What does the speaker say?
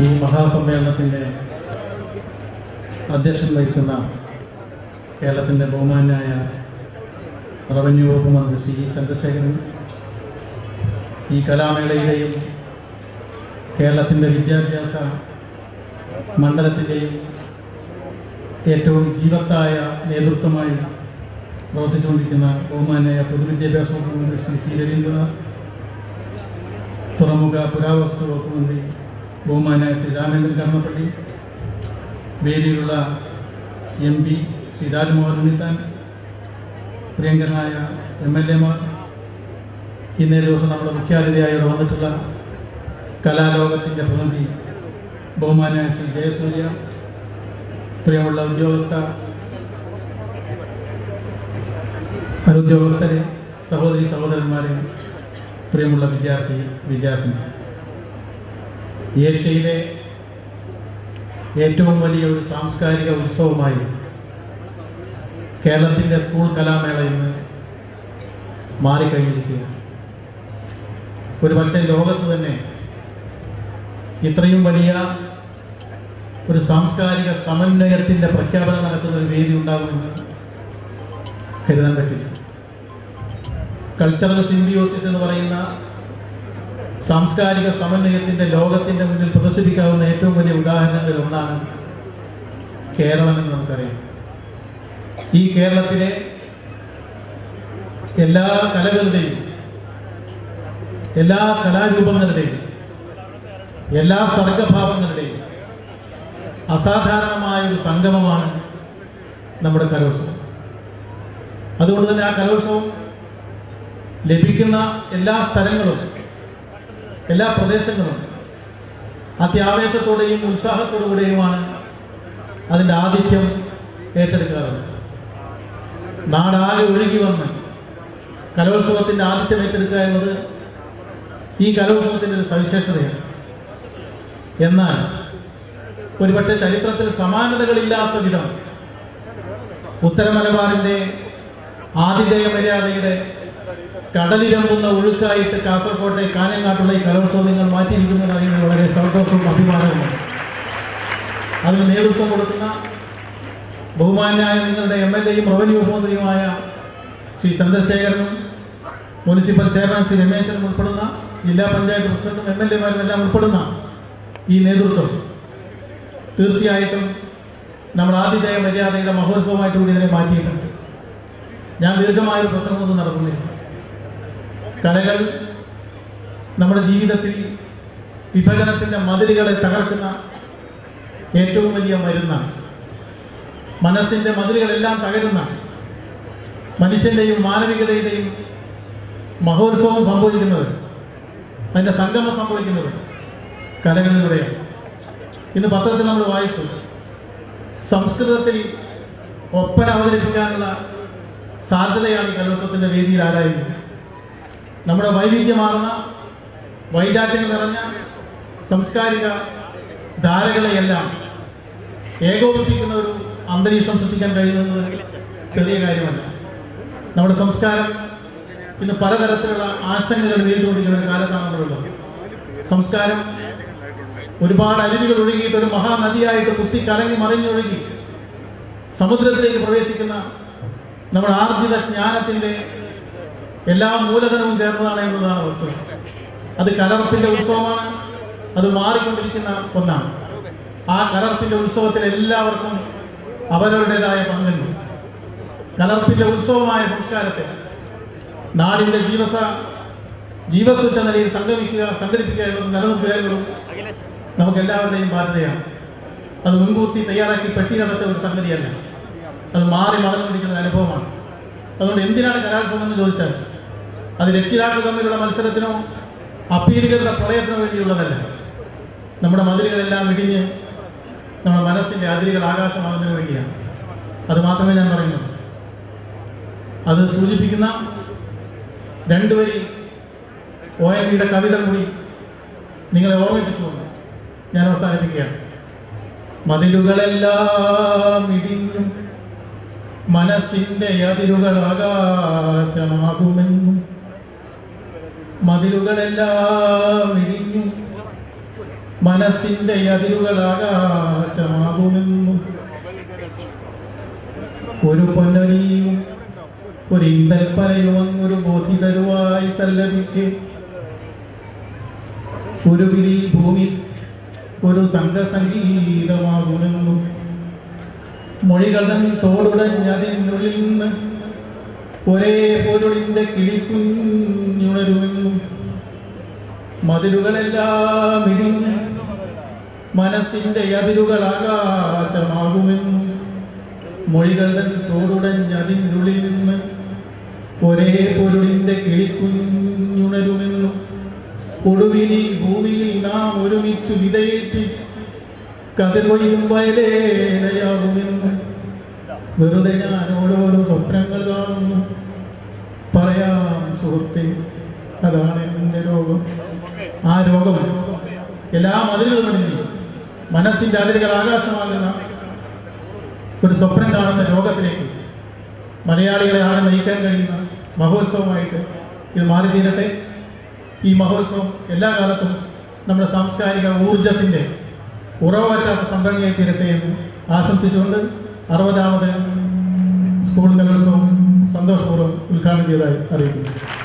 ഈ മഹാസമ്മേളനത്തിൻ്റെ അധ്യക്ഷൻ വഹിക്കുന്ന കേരളത്തിൻ്റെ ബഹുമാനായ റവന്യൂ വകുപ്പ് മന്ത്രി ശ്രീ ചന്ദ്രശേഖരൻ ഈ കലാമേളയുടെയും കേരളത്തിൻ്റെ വിദ്യാഭ്യാസ മണ്ഡലത്തിൻ്റെയും ഏറ്റവും ജീവത്തായ നേതൃത്വമായി പ്രവർത്തിച്ചുകൊണ്ടിരിക്കുന്ന ബഹുമാനായ പൊതുവിദ്യാഭ്യാസ വകുപ്പ് മന്ത്രി ശ്രീ സി രവീന്ദ്രനാഥ് തുറമുഖ പുരാവസ്തു വകുപ്പ് മന്ത്രി ബഹുമാനായ ശ്രീ രാമേന്ദ്രൻ കടന്നപ്പള്ളി വേദിയിലുള്ള എം പി ശ്രീ രാജ്മോഹൻ ഉണ്ണിത്താൻ പ്രിയങ്കരനായ എം എൽ എമാർ ഇന്നേ ദിവസം നമ്മുടെ മുഖ്യാതിഥിയായി ഇവിടെ വന്നിട്ടുള്ള കലാലോകത്തിൻ്റെ പ്രതിനിധി ബഹുമാനായ ശ്രീ ജയസൂര്യ പ്രിയമുള്ള ഉദ്യോഗസ്ഥ അനുദ്യോഗസ്ഥരെ സഹോദരി സഹോദരന്മാരെ പ്രിയമുള്ള വിദ്യാർത്ഥി വിദ്യാർത്ഥിനി ഏഷ്യയിലെ ഏറ്റവും വലിയ ഒരു സാംസ്കാരിക ഉത്സവമായി കേരളത്തിൻ്റെ സ്കൂൾ കലാമേള ഇന്ന് മാറിക്കഴിഞ്ഞിരിക്കുകയാണ് ഒരു പക്ഷേ ലോകത്ത് തന്നെ ഇത്രയും വലിയ ഒരു സാംസ്കാരിക സമന്വയത്തിൻ്റെ പ്രഖ്യാപനം നടക്കുന്ന ഒരു വേദി ഉണ്ടാകുമെന്ന് കരുതാൻ പറ്റില്ല കൾച്ചറൽ സിംബിയോസിസ് എന്ന് പറയുന്ന സാംസ്കാരിക സമന്വയത്തിൻ്റെ ലോകത്തിൻ്റെ മുന്നിൽ പ്രദർശിപ്പിക്കാവുന്ന ഏറ്റവും വലിയ ഉദാഹരണങ്ങളിൽ ഒന്നാണ് കേരളം എന്ന് നമുക്കറിയാം ഈ കേരളത്തിലെ എല്ലാ കലകളുടെയും എല്ലാ കലാരൂപങ്ങളുടെയും എല്ലാ സർഗഭാവങ്ങളുടെയും അസാധാരണമായ ഒരു സംഗമമാണ് നമ്മുടെ കലോത്സവം അതുകൊണ്ട് തന്നെ ആ കലോത്സവം ലഭിക്കുന്ന എല്ലാ സ്ഥലങ്ങളും എല്ലാ പ്രദേശങ്ങളും അത്യാവേശത്തോടെയും ഉത്സാഹത്തോടുകൂടെയുമാണ് അതിൻ്റെ ആതിഥ്യം ഏറ്റെടുക്കാറുള്ളത് നാടാകെ ഒഴുകി വന്ന് കലോത്സവത്തിൻ്റെ ആതിഥ്യം ഏറ്റെടുക്കുക എന്നത് ഈ കലോത്സവത്തിൻ്റെ ഒരു സവിശേഷതയാണ് എന്നാൽ ഒരുപക്ഷെ ചരിത്രത്തിൽ സമാനതകളില്ലാത്ത വിധം ഉത്തര മലബാറിൻ്റെ ആതിഥേയ മര്യാദയുടെ കടലിരമ്പുന്ന ഒഴുക്കായിട്ട് കാസർകോട്ടെ കാഞ്ഞങ്ങാട്ടുള്ള ഈ കലോത്സവം നിങ്ങൾ മാറ്റിയിരിക്കുന്നത് അറിയുന്നത് വളരെ സന്തോഷവും അഭിമാനവുമാണ് അതിന് നേതൃത്വം കൊടുക്കുന്ന ബഹുമാനായ നിങ്ങളുടെ എം എൽ എയും റവന്യൂ മന്ത്രിയുമായ ശ്രീ ചന്ദ്രശേഖരനും മുനിസിപ്പൽ ചെയർമാൻ ശ്രീ രമേശനും ഉൾപ്പെടുന്ന ജില്ലാ പഞ്ചായത്ത് പ്രസിഡന്റും എം എൽ എമാരും എല്ലാം ഉൾപ്പെടുന്ന ഈ നേതൃത്വം തീർച്ചയായിട്ടും നമ്മൾ ആതിഥേയ മര്യാദയുടെ മഹോത്സവമായിട്ട് കൂടി ഇതിനെ മാറ്റിയിട്ടുണ്ട് ഞാൻ ദീർഘമായ ഒരു പ്രസംഗമൊന്നും നടത്തുന്നില്ല കലകൾ നമ്മുടെ ജീവിതത്തിൽ വിഭജനത്തിൻ്റെ മതിലുകളെ തകർക്കുന്ന ഏറ്റവും വലിയ മരുന്നാണ് മനസ്സിൻ്റെ മതിലുകളെല്ലാം തകരുന്ന മനുഷ്യൻ്റെയും മാനവികതയുടെയും മഹോത്സവം സംഭവിക്കുന്നത് അതിൻ്റെ സംഗമം സംഭവിക്കുന്നത് കലകളിലൂടെയാണ് ഇന്ന് പത്രത്തിൽ നമ്മൾ വായിച്ചു സംസ്കൃതത്തിൽ ഒപ്പന അവതരിപ്പിക്കാനുള്ള സാധ്യതയാണ് ഈ കലോത്സവത്തിൻ്റെ വേദിയിൽ ആരായിരുന്നത് നമ്മുടെ വൈവിധ്യമാർന്ന വൈരാഗ്യം നിറഞ്ഞ സാംസ്കാരിക ധാരകളെയെല്ലാം ഏകോപിപ്പിക്കുന്ന ഒരു അന്തരീക്ഷം സൃഷ്ടിക്കാൻ കഴിയുന്നത് ചെറിയ കാര്യമല്ല നമ്മുടെ സംസ്കാരം ഇന്ന് പലതരത്തിലുള്ള ആശങ്കകൾ നേരിട്ടുകൊണ്ടിരിക്കുന്ന ഒരു കാലത്താണ് നമ്മളുള്ളത് സംസ്കാരം ഒരുപാട് അരുവികൾ ഒഴുകിയിട്ട് ഒരു മഹാനദിയായിട്ട് കുത്തി കലങ്ങി മറിഞ്ഞൊഴുകി സമുദ്രത്തിലേക്ക് പ്രവേശിക്കുന്ന നമ്മുടെ ആർജിത ജ്ഞാനത്തിൻ്റെ എല്ലാ മൂലധനവും ചേർന്നതാണ് എന്നതാണ് വസ്തുത അത് കലർപ്പിൻ്റെ ഉത്സവമാണ് അത് മാറിക്കൊണ്ടിരിക്കുന്ന ഒന്നാണ് ആ കലർപ്പിൻ്റെ ഉത്സവത്തിൽ എല്ലാവർക്കും അവരവരുടേതായ പങ്കുണ്ട് കലർപ്പിൻ്റെ ഉത്സവമായ സംസ്കാരത്തെ നാടിൻ്റെ ജീവസ ജീവസുറ്റ നിലയിൽ സംഗമിക്കുക സംഘടിപ്പിക്കുക എന്നതും നിലനിർത്തുക എന്നതും നമുക്ക് എല്ലാവരുടെയും ബാധ്യതയാണ് അത് മുൻകൂട്ടി തയ്യാറാക്കി പെട്ടികടച്ച ഒരു സംഗതിയല്ല അത് മാറി മറന്നുകൊണ്ടിരിക്കുന്ന ഒരു അനുഭവമാണ് അതുകൊണ്ട് എന്തിനാണ് കലോത്സവം എന്ന് ചോദിച്ചാൽ അത് രക്ഷിതാക്കൾ തമ്മിലുള്ള മത്സരത്തിനോ അപ്പീലുകളുടെ പ്രളയത്തിനോ വേണ്ടിയുള്ളതല്ല നമ്മുടെ മതിലുകളെല്ലാം ഇടിഞ്ഞ് നമ്മുടെ മനസ്സിൻ്റെ അതിരുകൾ ആകാശമാകുന്നതിന് വേണ്ടിയാണ് അത് മാത്രമേ ഞാൻ പറയുന്നുള്ളൂ അത് സൂചിപ്പിക്കുന്ന രണ്ടു വരി ഒ എൻ വിയുടെ കവിത കൂടി നിങ്ങളെ ഓർമ്മിപ്പിച്ചുകൊണ്ട് ഞാൻ അവസാനിപ്പിക്കുകയാണ് മതിലുകളെല്ലാം ഇടിഞ്ഞും മനസ്സിന്റെ അതിരുകൾ ആകാശമാകുമെന്നും മതിലുകളെല്ലാം ഇടിഞ്ഞു മനസ്സിന്റെ അതിരുകൾ ആകാശമാകുമെന്നും ഒരു പൊന്നണിയും ഒരു ഇന്തൽപ്പലയും അങ്ങൊരു ബോധിതരുവായി സല്ലപിക്ക് ഒരു വിരി ഭൂമി ഒരു സംഘസംഗീതമാകുമെന്നും മൊഴികളും തോടുടഞ്ഞതിനുള്ളിൽ നിന്ന് ഒരേ പൊരുളിന്റെ കിളിക്കുഞ്ഞുണരുമെന്നും മതിലുകളെല്ലാം ഇടിഞ്ഞ് മനസ്സിന്റെ അതിരുകൾ ആകാശമാകുമെന്നും മൊഴികളുടെ തോടുടഞ്ഞതിനുള്ളിൽ നിന്ന് ഒരേ പൊരുളിന്റെ കിളിക്കുഞ്ഞുണരുമെന്നും ഒടുവിൽ ഈ ഭൂമിയിൽ നാം ഒരുമിച്ച് വിതയേറ്റി കതിർ കൊയ്യും വയലേലയാകുമെന്നും വെറുതെ ഞാൻ ഓരോരോ സ്വപ്നങ്ങൾ കാണുന്നു പറയാം സുഹൃത്തെ അതാണ് എൻ്റെ രോഗം ആ രോഗം എല്ലാ മതിലുകളും ഇടിഞ്ഞ് മനസ്സിന്റെ അതിരുകൾ ആകാശമാകുന്ന ഒരു സ്വപ്നം കാണുന്ന രോഗത്തിലേക്ക് മലയാളികളെ ആകെ നയിക്കാൻ കഴിയുന്ന മഹോത്സവമായിട്ട് ഇത് മാറി തീരട്ടെ ഈ മഹോത്സവം എല്ലാ കാലത്തും നമ്മുടെ സാംസ്കാരിക ഊർജത്തിൻ്റെ ഉറവറ്റാത്ത സംഭരണിയായി തീരട്ടെ എന്ന് ആശംസിച്ചുകൊണ്ട് അറുപതാമത് സ്കൂൾ കലോത്സവം സന്തോഷപൂർവ്വം ഉദ്ഘാടനം ചെയ്തതായി അറിയിക്കുന്നു